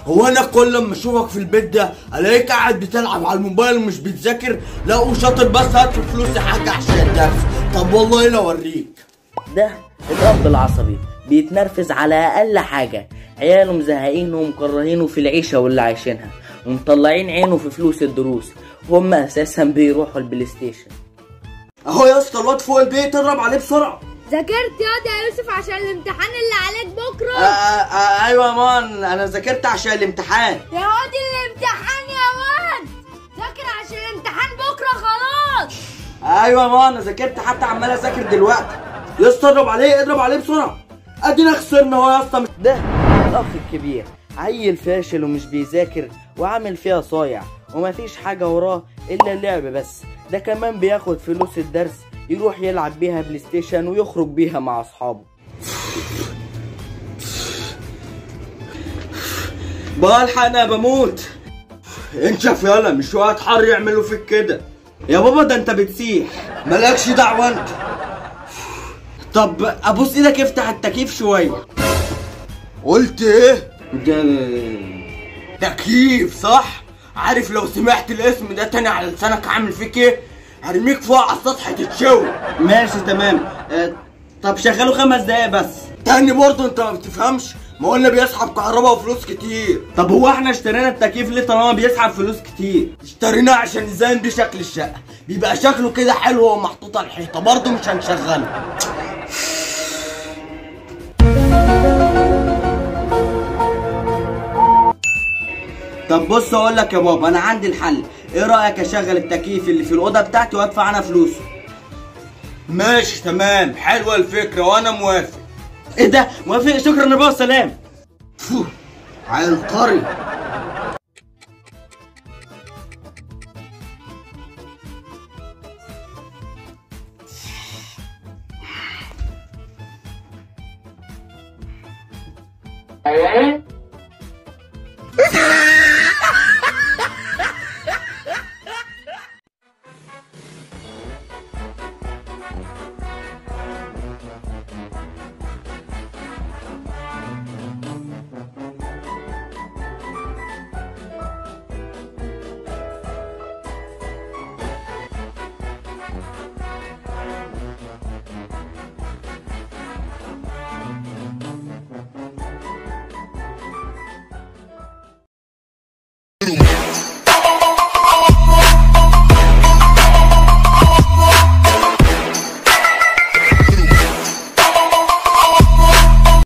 هو انا كل لما اشوفك في البيت ده الاقيك قاعد بتلعب على الموبايل ومش بتذاكر لا وشاطر بس هات في فلوسي حاجه عشان الدرس طب والله لا اوريك ده الأب العصبي بيتنرفز على أقل حاجة عياله مزهقينه ومكرهينه في العيشة واللي عايشينها ومطلعين عينه في فلوس الدروس وهم أساسا بيروحوا البلاي ستيشن اهو يا اسطى الواد فوق البيت اضرب عليه بسرعه ذاكرت ياض يا يوسف عشان الامتحان اللي عليك بكره آه آه ايوه يا مان انا ذاكرت عشان الامتحان يا واد الامتحان يا واد ذاكر عشان الامتحان بكره خلاص ايوه يا مان انا ذاكرت حتى عمال اذاكر دلوقتي يا اسطى اضرب عليه اضرب عليه بسرعه ادينا خسرنا اهو يا اسطى ده الأخ الكبير عيل فاشل ومش بيذاكر وعامل فيها صايع ومفيش حاجة وراه إلا اللعب بس ده كمان بياخد فلوس الدرس يروح يلعب بيها بلاي ستيشن ويخرج بيها مع أصحابه بلحق انا بموت انشف يلا مش وقت حر يعملوا فيك كده يا بابا ده انت بتسيح مالكش دعوه انت طب ابوس ايدك افتح التكييف شويه قلت ايه ده تكييف صح عارف لو سمعت الاسم ده تاني على لسانك عامل فيك ايه هرميك فوق على السطح تتشوي ماشي تمام اه طب شغله خمس دقايق بس تاني برضه انت ما بتفهمش ما قلنا بيسحب كهرباء وفلوس كتير طب هو احنا اشترينا التكييف ليه طالما بيسحب فلوس كتير اشتريناه عشان نزين بيه شكل الشقه بيبقى شكله كده حلو ومحطوط على الحيطه برضه مش هنشغله طب بص اقول لك يا بابا انا عندي الحل ايه رايك اشغل التكييف اللي في الاوضه بتاعتي وادفع انا فلوسه ماشي تمام حلوه الفكره وانا موافق ايه ده موافق شكرا يا بابا سلام فو على القري